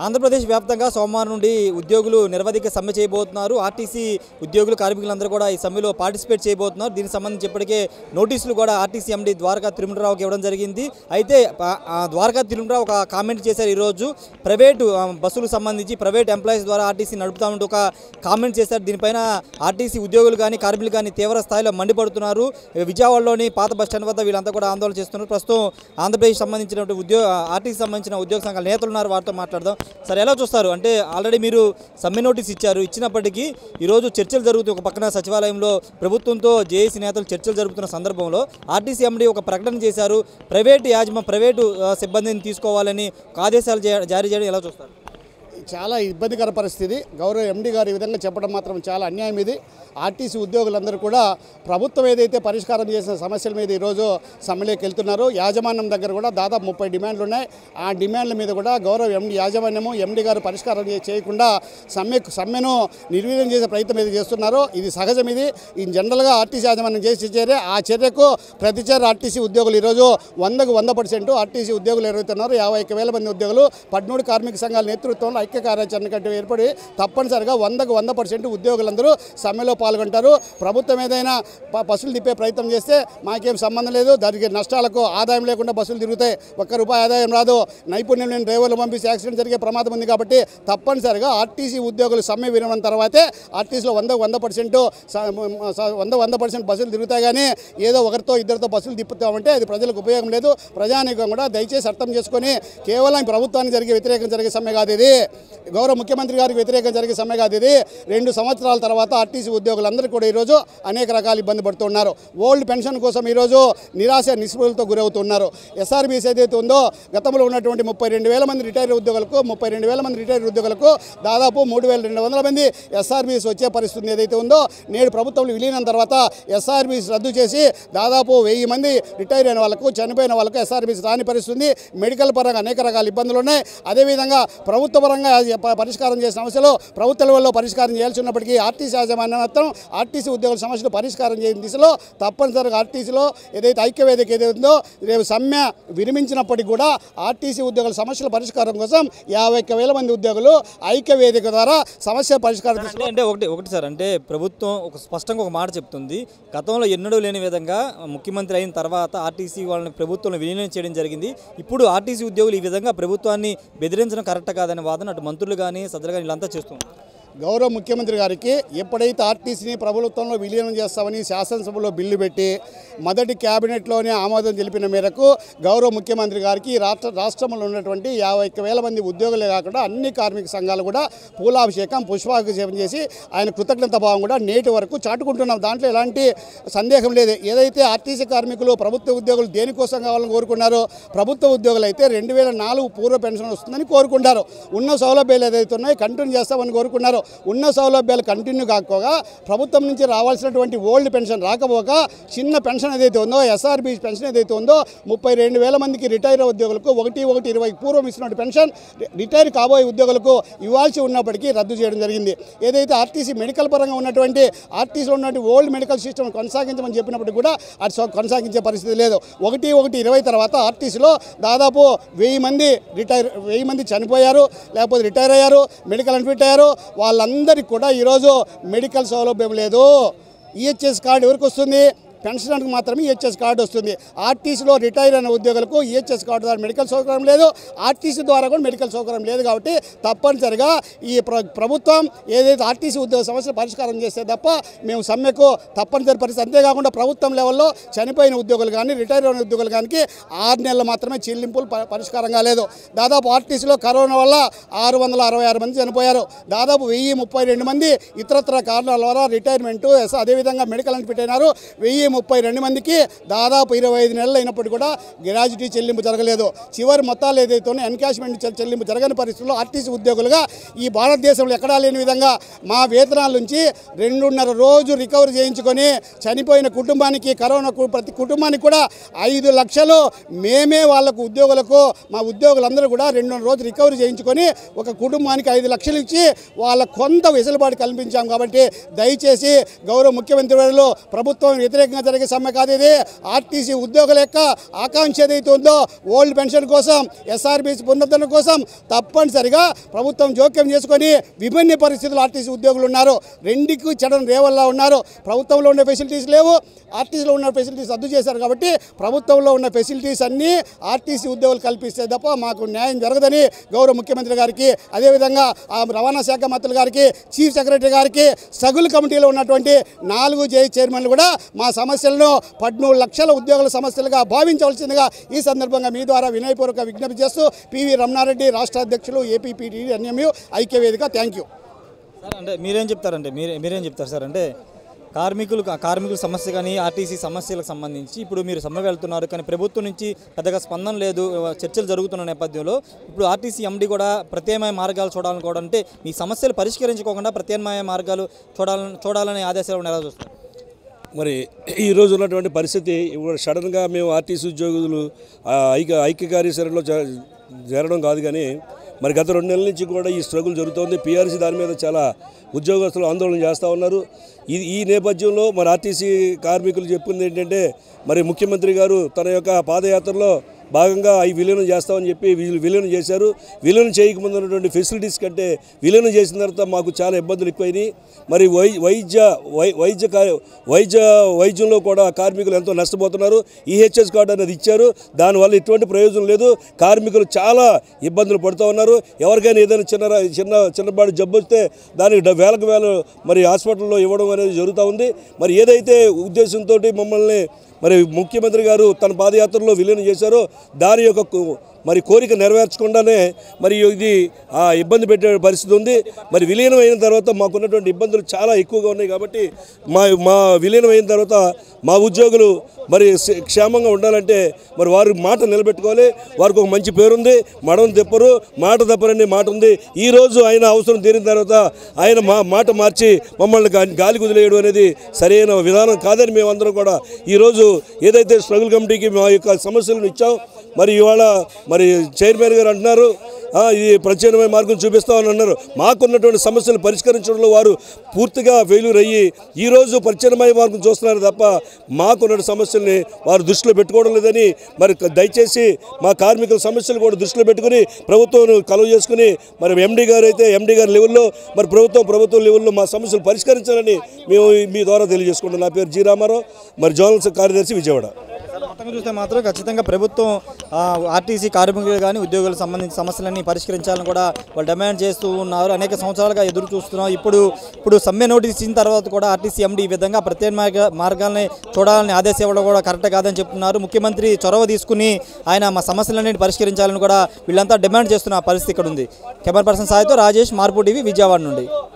ఆంధ్రప్రదేశ్ వ్యాప్తంగా సోమవారం నుండి ఉద్యోగులు నిరవధిక సమ్మె చేయబోతున్నారు ఆర్టీసీ ఉద్యోగులు కార్మికులందరూ కూడా ఈ సమ్మెలో పార్టిసిపేట్ చేయబోతున్నారు దీనికి సంబంధించి ఇప్పటికే నోటీసులు కూడా ఆర్టీసీ ఎండీ ద్వారకా తిరుమలరావుకి ఇవ్వడం జరిగింది అయితే ప- ఆ ద్వారకా తిరుమలరావు ఒక కామెంట్ చేశారు ఈరోజు ప్రైవేటు ఆ, బస్సులకు సంబంధించి ప్రైవేట్ ఎంప్లాయీస్ ద్వారా ఆర్టీసీ నడుపుతామంటూ ఒక కామెంట్ చేశారు దీనిపైన ఆర్టీసీ ఉద్యోగులు కానీ కార్మికులు కానీ తీవ్ర స్థాయిలో మండిపడుతున్నారు విజయవాడలోని పాత బస్ స్టాండ్ వద్ద వీళ్ళంతా కూడా ఆందోళన చేస్తున్నారు ప్రస్తుతం ఆంధ్రప్రదేశ్ సంబంధించినటువంటి ఉద్యోగ ఆర్టీసీ సంబంధించిన ఉద్యోగ సంఘాల నేతలు ఉన్నారు వారితో మాట్లాడదాం సార్ ఎలా చూస్తారు అంటే ఆల్రెడీ మీరు సమ్మె నోటీస్ ఇచ్చారు ఇచ్చినప్పటికీ ఈరోజు చర్చలు జరుగుతాయి ఒక పక్కన సచివాలయంలో ప్రభుత్వంతో జేఏసీ నేతలు చర్చలు జరుపుతున్న సందర్భంలో ఆర్టీసీ ఎండీ ఒక ప్రకటన చేశారు ప్రైవేటు యాజమా ప్రైవేటు ఆ, సిబ్బందిని తీసుకోవాలని ఒక ఆదేశాలు జా- జారీ చేయడం ఎలా చూస్తారు చాలా ఇబ్బందికర పరిస్థితి గౌరవ ఎండి గారు ఈ విధంగా చెప్పడం మాత్రం చాలా అన్యాయం ఇది ఆర్టీసీ ఉద్యోగులందరూ కూడా ప్రభుత్వం ఏదైతే పరిష్కారం చేసిన సమస్యల మీద ఈరోజు సమ్మెలోకి వెళ్తున్నారు యాజమాన్యం దగ్గర కూడా దాదాపు ముప్పై డిమాండ్లు ఉన్నాయి ఆ డిమాండ్ల మీద కూడా గౌరవ ఎండి యాజమాన్యము ఎండి గారు పరిష్కారం చే- చేయకుండా సమ్మె సమ్మెను నిర్వీర్యం చేసే ప్రయత్నం ఏది చేస్తున్నారో ఇది సహజం ఇది ఈ జనరల్గా ఆర్టీసీ యాజమాన్యం చేసే చర్య ఆ చర్యకు ప్రతిచర్య ఆర్టీసీ ఉద్యోగులు ఈరోజు వందకు వంద పర్సెంట్ ఆర్టీసీ ఉద్యోగులు ఎరుగుతున్నారు యాభై ఒక్క వేల మంది ఉద్యోగులు పద్మూడు కార్మిక సంఘాల నేతృత్వంలో ఐక్య కార్యాచరణ కమిటీ ఏర్పడి తప్పనిసరిగా వందకు వంద పర్సెంట్ ఉద్యోగులందరూ సమ్మెలో పాల్గొంటారు ప్రభుత్వం ఏదైనా ప- బస్సులు తిప్పే ప్రయత్నం చేస్తే మాకేం సంబంధం లేదు దానికి నష్టాలకు ఆదాయం లేకుండా బస్సులు తిరుగుతాయి ఒక్క రూపాయి ఆదాయం రాదు నైపుణ్యం లేని డ్రైవర్లు పంపిస్తే యాక్సిడెంట్ జరిగే ప్రమాదం ఉంది కాబట్టి తప్పనిసరిగా ఆర్టీసీ ఉద్యోగులు సమ్మె విరమణ తర్వాతే ఆర్టీసీలో వంద వంద పర్సెంట్ వంద వంద పర్సెంట్ బస్సులు తిరుగుతాయి కానీ ఏదో ఒకరితో ఇద్దరితో బస్సులు తిప్పుతామంటే అది ప్రజలకు ఉపయోగం లేదు ప్రజానీకం కూడా దయచేసి అర్థం చేసుకొని కేవలం ఈ ప్రభుత్వానికి జరిగే వ్యతిరేకం జరిగే సమ్మె కాదు ఇది గౌరవ ముఖ్యమంత్రి గారికి వ్యతిరేకం జరిగే సమ్మె కాదు ఇది రెండు సంవత్సరాల తర్వాత ఆర్టీసీ ఉద్యోగులందరూ కూడా ఈరోజు అనేక రకాల ఇబ్బంది పడుతున్నారు ఓల్డ్ పెన్షన్ కోసం ఈరోజు నిరాశ నిస్పృహలతో గురవుతున్నారు ఎస్ఆర్బీసీ ఏదైతే ఉందో గతంలో ఉన్నటువంటి ముప్పై రెండు వేల మంది రిటైర్ ఉద్యోగులకు ముప్పై రెండు వేల మంది రిటైర్ ఉద్యోగులకు దాదాపు మూడు వేల రెండు వందల మంది ఎస్ఆర్బీసీ వచ్చే పరిస్థితి ఏదైతే ఉందో నేడు ప్రభుత్వం విలీనం తర్వాత ఎస్ఆర్బీసీ రద్దు చేసి దాదాపు వెయ్యి మంది రిటైర్ అయిన వాళ్ళకు చనిపోయిన వాళ్ళకు ఎస్ఆర్బీసీ రాని పరిస్థితి మెడికల్ పరంగా అనేక రకాల ఇబ్బందులు ఉన్నాయి అదేవిధంగా ప్రభుత్వ పరంగా ప- పరిష్కారం చేసిన సమస్యలు ప్రభుత్వ లెవెల్లో పరిష్కారం చేయాల్సి ఉన్నప్పటికీ ఆర్టీసీ యాజమాన్యం మాత్రం ఆర్టీసీ ఉద్యోగుల సమస్యలు పరిష్కారం చేయని దిశలో తప్పనిసరిగా ఆర్టీసీలో ఏదైతే ఐక్యవేదిక ఏదైతే ఉందో రేపు సమ్మె విరమించినప్పటికీ కూడా ఆర్టీసీ ఉద్యోగుల సమస్యల పరిష్కారం కోసం యాభై ఒక్క వేల మంది ఉద్యోగులు ఐక్యవేదిక ద్వారా సమస్య పరిష్కారం దిశలో అంటే అంటే ఒకటి ఒకటి సార్ అంటే ప్రభుత్వం ఒక స్పష్టంగా ఒక మాట చెప్తుంది గతంలో ఎన్నడూ లేని విధంగా ముఖ్యమంత్రి అయిన తర్వాత ఆర్టీసీ వాళ్ళని ప్రభుత్వంలో విలీనం చేయడం జరిగింది ఇప్పుడు ఆర్టీసీ ఉద్యోగులు ఈ విధంగా ప్రభుత్వాన్ని బెదిరించడం కరెక్ట్ కాదనే వాదన అటు మంత్రులు కానీ సజ్జలు కానీ వీళ్ళంతా చేస్తున్నారు గౌరవ ముఖ్యమంత్రి గారికి ఎప్పుడైతే ఆర్టీసీని ప్రభుత్వంలో విలీనం చేస్తామని శాసనసభలో బిల్లు పెట్టి మొదటి క్యాబినెట్లోనే ఆమోదం తెలిపిన మేరకు గౌరవ ముఖ్యమంత్రి గారికి ఈ రాష్ట్ర రాష్ట్రంలో ఉన్నటువంటి యాభై ఒక్క వేల మంది ఉద్యోగులే కాకుండా అన్ని కార్మిక సంఘాలు కూడా పూలాభిషేకం పుష్పాభిషేకం చేసి ఆయన కృతజ్ఞత భావం కూడా నేటి వరకు చాటుకుంటున్నాం దాంట్లో ఎలాంటి సందేహం లేదు ఏదైతే ఆర్టీసీ కార్మికులు ప్రభుత్వ ఉద్యోగులు దేనికోసం కావాలని కోరుకున్నారో ప్రభుత్వ ఉద్యోగులు అయితే రెండు వేల నాలుగు పూర్వ పెన్షన్ వస్తుందని కోరుకుంటారు ఉన్న సౌలభ్యాలు ఏదైతే ఉన్నాయో కంటిన్యూ చేస్తామని కోరుకున్నారు ఉన్న సౌలభ్యాలు కంటిన్యూ కాకపోగా ప్రభుత్వం నుంచి రావాల్సినటువంటి ఓల్డ్ పెన్షన్ రాకపోక చిన్న పెన్షన్ ఏదైతే ఉందో ఎస్ఆర్బి పెన్షన్ ఏదైతే ఉందో ముప్పై రెండు వేల మందికి రిటైర్ ఉద్యోగులకు ఒకటి ఒకటి ఇరవై పూర్వం ఇచ్చినటువంటి పెన్షన్ రి- రిటైర్ కాబోయే ఉద్యోగులకు ఇవ్వాల్సి ఉన్నప్పటికీ రద్దు చేయడం జరిగింది ఏదైతే ఆర్టీసీ మెడికల్ పరంగా ఉన్నటువంటి ఆర్టీసీలో ఉన్నటువంటి ఓల్డ్ మెడికల్ సిస్టమ్ కొనసాగించమని చెప్పినప్పటికీ కూడా అది సో- కొనసాగించే పరిస్థితి లేదు ఒకటి ఒకటి ఇరవై తర్వాత ఆర్టీసీలో దాదాపు వెయ్యి మంది రిటైర్ వెయ్యి మంది చనిపోయారు లేకపోతే రిటైర్ అయ్యారు మెడికల్ అన్ఫిట్ అయ్యారు వాళ్ళందరికీ కూడా ఈరోజు మెడికల్ సౌలభ్యం లేదు ఈహెచ్ఎస్ కార్డు ఎవరికి వస్తుంది పెన్షనర్కి మాత్రమే ఈహెచ్ఎస్ కార్డు వస్తుంది ఆర్టీసీలో రిటైర్ అయిన ఉద్యోగులకు ఈహెచ్ఎస్ కార్డు ద్వారా మెడికల్ సౌకర్యం లేదు ఆర్టీసీ ద్వారా కూడా మెడికల్ సౌకర్యం లేదు కాబట్టి తప్పనిసరిగా ఈ ప్ర ప్రభుత్వం ఏదైతే ఆర్టీసీ ఉద్యోగ సమస్యలు పరిష్కారం చేస్తే తప్ప మేము సమ్మెకు తప్పనిసరి పరిస్థితి అంతేకాకుండా ప్రభుత్వం లెవెల్లో చనిపోయిన ఉద్యోగులు కానీ రిటైర్ అయిన ఉద్యోగులు కానీ ఆరు నెలలు మాత్రమే చెల్లింపులు ప- పరిష్కారం కాలేదు దాదాపు ఆర్టీసీలో కరోనా వల్ల ఆరు వందల అరవై ఆరు మంది చనిపోయారు దాదాపు వెయ్యి ముప్పై రెండు మంది ఇతరత్ర కారణాల ద్వారా రిటైర్మెంట్ అదేవిధంగా మెడికల్ అని పెట్టినారు వెయ్యి ముప్పై రెండు మందికి దాదాపు ఇరవై ఐదు నెలలు అయినప్పటికీ కూడా గ్రాడ్యుటీ చెల్లింపు జరగలేదు చివరి మొత్తాలు ఏదైతే ఉన్నాయో ఎన్కాష్మెంట్ చె- చెల్లింపు జరగని పరిస్థితుల్లో ఆర్టీసీ ఉద్యోగులుగా ఈ భారతదేశంలో ఎక్కడా లేని విధంగా మా వేతనాల నుంచి రెండున్నర రోజు రికవరీ చేయించుకొని చనిపోయిన కుటుంబానికి కరోనా కు- ప్రతి కుటుంబానికి కూడా ఐదు లక్షలు మేమే వాళ్ళకు ఉద్యోగులకు మా ఉద్యోగులందరూ కూడా రెండున్నర రోజు రికవరీ చేయించుకొని ఒక కుటుంబానికి ఐదు లక్షలు ఇచ్చి వాళ్ళ కొంత వెసులుబాటు కల్పించాం కాబట్టి దయచేసి గౌరవ ముఖ్యమంత్రి వారిలో ప్రభుత్వం వ్యతిరేకంగా జరిగే సమ్మె కాదు ఇది ఆర్టీసీ ఉద్యోగుల యొక్క ఆకాంక్ష ఏదైతే ఉందో ఓల్డ్ పెన్షన్ కోసం ఎస్ఆర్బీసీ పునరుద్ధరణ కోసం తప్పనిసరిగా ప్రభుత్వం జోక్యం చేసుకొని విభిన్న పరిస్థితులు ఆర్టీసీ ఉద్యోగులు ఉన్నారు రెండుకి చెడన రేవల్లా ఉన్నారు ప్రభుత్వంలో ఉన్న ఫెసిలిటీస్ లేవు ఆర్టీసీలో ఉన్న ఫెసిలిటీస్ రద్దు చేశారు కాబట్టి ప్రభుత్వంలో ఉన్న ఫెసిలిటీస్ అన్నీ ఆర్టీసీ ఉద్యోగులు కల్పిస్తే తప్ప మాకు న్యాయం జరగదని గౌరవ ముఖ్యమంత్రి గారికి అదేవిధంగా ఆ రవాణా శాఖ మంత్రులు గారికి చీఫ్ సెక్రటరీ గారికి సగులు కమిటీలో ఉన్నటువంటి నాలుగు జై చైర్మన్లు కూడా మా సమస్యలను పద్మూడు లక్షల ఉద్యోగుల సమస్యలుగా భావించవలసిందిగా ఈ సందర్భంగా మీ ద్వారా వినయపూర్వక విజ్ఞప్తి చేస్తూ పివి రమణారెడ్డి రాష్ట్ర అధ్యక్షులు ఏపీపీటీ ఎన్ఎంయు ఐక్యవేదిక థ్యాంక్ యూ సార్ అంటే మీరేం చెప్తారంటే మీరే మీరేం చెప్తారు సార్ అంటే కార్మికులు కార్మికుల సమస్య కానీ ఆర్టీసీ సమస్యలకు సంబంధించి ఇప్పుడు మీరు సమ్మె వెళ్తున్నారు కానీ ప్రభుత్వం నుంచి పెద్దగా స్పందన లేదు చర్చలు జరుగుతున్న నేపథ్యంలో ఇప్పుడు ఆర్టీసీ ఎండి కూడా ప్రత్యామ్నాయ మార్గాలు చూడాలనుకోవడం అంటే మీ సమస్యలు పరిష్కరించుకోకుండా ప్రత్యామ్నాయ మార్గాలు చూడాలని చూడాలనే ఆదేశాలు ఎలా చూస్తారు మరి ఈ రోజు ఉన్నటువంటి పరిస్థితి ఇప్పుడు సడన్గా మేము ఆర్టీసీ ఉద్యోగులు ఆ, ఐక్య ఐక్య కార్యాచరణలో జ- జరగడం కాదు కానీ మరి గత రెండు నెలల నుంచి కూడా ఈ స్ట్రగుల్ జరుగుతోంది పీఆర్సీ దాని మీద చాలా ఉద్యోగస్తులు ఆందోళన చేస్తూ ఉన్నారు ఈ ఈ నేపథ్యంలో మరి ఆర్టీసీ కార్మికులు చెప్పింది ఏంటంటే మరి ముఖ్యమంత్రి గారు తన యొక్క పాదయాత్రలో భాగంగా అవి విలీనం చేస్తామని చెప్పి వీళ్ళు విలీనం చేశారు విలీనం చేయకముందు ఉన్నటువంటి ఫెసిలిటీస్ కంటే విలీనం చేసిన తర్వాత మాకు చాలా ఇబ్బందులు ఎక్కువైనాయి మరి వై వైద్య వై వైద్య కా- వైద్య వైద్యంలో కూడా కార్మికులు ఎంతో నష్టపోతున్నారు ఈహెచ్ఎస్ కార్డు అనేది ఇచ్చారు దానివల్ల ఎటువంటి ప్రయోజనం లేదు కార్మికులు చాలా ఇబ్బందులు పడుతూ ఉన్నారు ఎవరికైనా ఏదైనా చిన్న రా- చిన్న చిన్నపాటి జబ్బు వస్తే దానికి డ- వేలకు వేలు మరి హాస్పిటల్లో ఇవ్వడం అనేది జరుగుతూ ఉంది మరి ఏదైతే ఉద్దేశంతో మమ్మల్ని మరి ముఖ్యమంత్రి గారు తన పాదయాత్రలో విలీనం చేశారో దాని యొక్క కో- మరి కోరిక నెరవేర్చకుండానే మరి ఇది ఆ ఇబ్బంది పెట్టే పరిస్థితి ఉంది మరి విలీనం అయిన తర్వాత మాకున్నటువంటి ఇబ్బందులు చాలా ఎక్కువగా ఉన్నాయి కాబట్టి మా మా విలీనం అయిన తర్వాత మా ఉద్యోగులు మరి క్ష- క్షేమంగా ఉండాలంటే మరి వారి మాట నిలబెట్టుకోవాలి వారికి ఒక మంచి పేరుంది మడం తెప్పరు మాట తప్పరని మాట ఉంది ఈ రోజు ఆయన అవసరం తీరిన తర్వాత ఆయన మా మాట మార్చి మమ్మల్ని గా- గాలి కుదిలేయడం అనేది సరైన విధానం కాదని మేమందరం కూడా ఈరోజు ఏదైతే స్ట్రగుల్ కమిటీకి మా యొక్క సమస్యలను ఇచ్చాం మరి ఇవాళ మరి చైర్మన్ గారు అంటున్నారు "ఆ, ఇది ప్రత్యామ్నాయ మార్గం చూపిస్తామని అన్నారు మాకున్నటువంటి సమస్యలు పరిష్కరించడంలో వారు పూర్తిగా ఫెయిల్యూర్ అయ్యి ఈరోజు ప్రత్యామ్నాయ మార్గం చూస్తున్నారు తప్ప మాకున్న సమస్యల్ని వారు దృష్టిలో పెట్టుకోవడం లేదని మరి దయచేసి మా కార్మికుల సమస్యలు కూడా దృష్టిలో పెట్టుకుని ప్రభుత్వం కలువ చేసుకుని మరి ఎండీ గారు అయితే ఎండీ గారి లెవెల్లో మరి ప్రభుత్వం ప్రభుత్వం లెవెల్లో మా సమస్యలు పరిష్కరించాలని మేము మీ ద్వారా తెలియజేసుకుంటాం నా పేరు జీ రామారావు మరి జోనల్ కార్యదర్శి విజయవాడ మొత్తంగా చూస్తే మాత్రం ఖచ్చితంగా ప్రభుత్వం ఆ, ఆర్టీసీ కార్మికులు కానీ ఉద్యోగులకు సంబంధించిన సమస్యలన్నీ పరిష్కరించాలని కూడా వాళ్ళు డిమాండ్ చేస్తూ ఉన్నారు అనేక సంవత్సరాలుగా ఎదురు చూస్తున్నాం ఇప్పుడు ఇప్పుడు సమ్మె నోటీస్ ఇచ్చిన తర్వాత కూడా ఆర్టీసీ ఎండి ఈ విధంగా ప్రత్యామ్నాయ మార్గాల్ని చూడాలని ఆదేశం ఇవ్వడం కూడా కరెక్ట్ కాదని చెప్తున్నారు ముఖ్యమంత్రి చొరవ తీసుకుని ఆయన మా సమస్యలన్నింటినీ పరిష్కరించాలని కూడా వీళ్ళంతా డిమాండ్ చేస్తున్న పరిస్థితి ఇక్కడ ఉంది కెమెరా పర్సన్ సాయితో రాజేష్ మార్పు టీవీ విజయవాడ నుండి